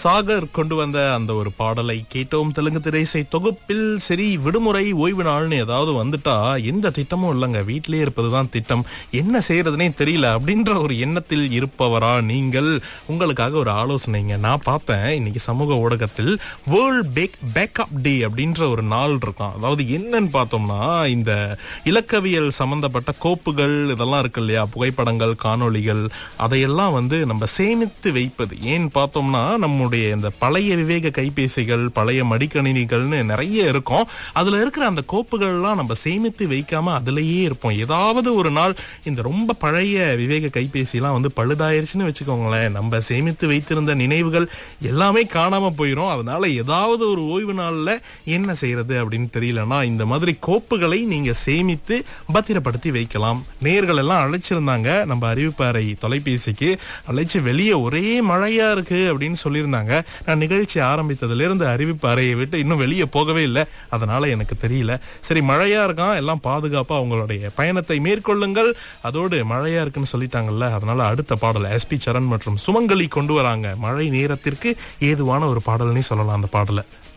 சாகர் கொண்டு வந்த அந்த ஒரு பாடலை கேட்டோம் தெலுங்கு திரைசை தொகுப்பில் சரி விடுமுறை ஓய்வு நாள்னு ஏதாவது வந்துட்டா எந்த திட்டமும் இல்லைங்க வீட்டிலேயே இருப்பதுதான் திட்டம் என்ன செய்யறதுனே தெரியல அப்படின்ற ஒரு எண்ணத்தில் இருப்பவரா நீங்கள் உங்களுக்காக ஒரு ஆலோசனைங்க நான் பார்த்தேன் இன்னைக்கு சமூக ஊடகத்தில் வேர்ல்ட் பேக் பேக்கப் டே அப்படின்ற ஒரு நாள் இருக்கான் அதாவது என்னன்னு பார்த்தோம்னா இந்த இலக்கவியல் சம்பந்தப்பட்ட கோப்புகள் இதெல்லாம் இருக்கு இல்லையா புகைப்படங்கள் காணொளிகள் அதையெல்லாம் வந்து நம்ம சேமித்து வைப்பது ஏன் பார்த்தோம்னா நம்முடைய இந்த பழைய விவேக கைபேசிகள் பழைய மடிக்கணினிகள்னு நிறைய இருக்கும் அதுல இருக்கிற அந்த கோப்புகள்லாம் நம்ம சேமித்து வைக்காம அதுலயே இருப்போம் ஏதாவது ஒரு நாள் இந்த ரொம்ப பழைய விவேக கைபேசிலாம் வந்து பழுதாயிருச்சுன்னு வச்சுக்கோங்களேன் நம்ம சேமித்து வைத்திருந்த நினைவுகள் எல்லாமே காணாம போயிடும் அதனால ஏதாவது ஒரு ஓய்வு நாள்ல என்ன செய்யறது அப்படின்னு தெரியலன்னா இந்த மாதிரி கோப்புகளை நீங்க சேமித்து பத்திரப்படுத்தி வைக்கலாம் நேர்கள் எல்லாம் அழைச்சிருந்தாங்க நம்ம அறிவிப்பாறை தொலைபேசிக்கு அழைச்சு வெளியே ஒரே மழையா இருக்கு அப்படின்னு சொல்லியிருந்தாங்க நான் நிகழ்ச்சி ஆரம்பித்ததுல இருந்து அறிவிப்பு அறையை விட்டு இன்னும் வெளியே போகவே இல்லை அதனால எனக்கு தெரியல சரி மழையா இருக்கான் எல்லாம் பாதுகாப்பா உங்களுடைய பயணத்தை மேற்கொள்ளுங்கள் அதோடு மழையா இருக்குன்னு சொல்லிட்டாங்கல்ல அதனால அடுத்த பாடல் எஸ்பி சரண் மற்றும் சுமங்கலி கொண்டு வராங்க மழை நேரத்திற்கு ஏதுவான ஒரு பாடல்னே சொல்லலாம் அந்த பாடலை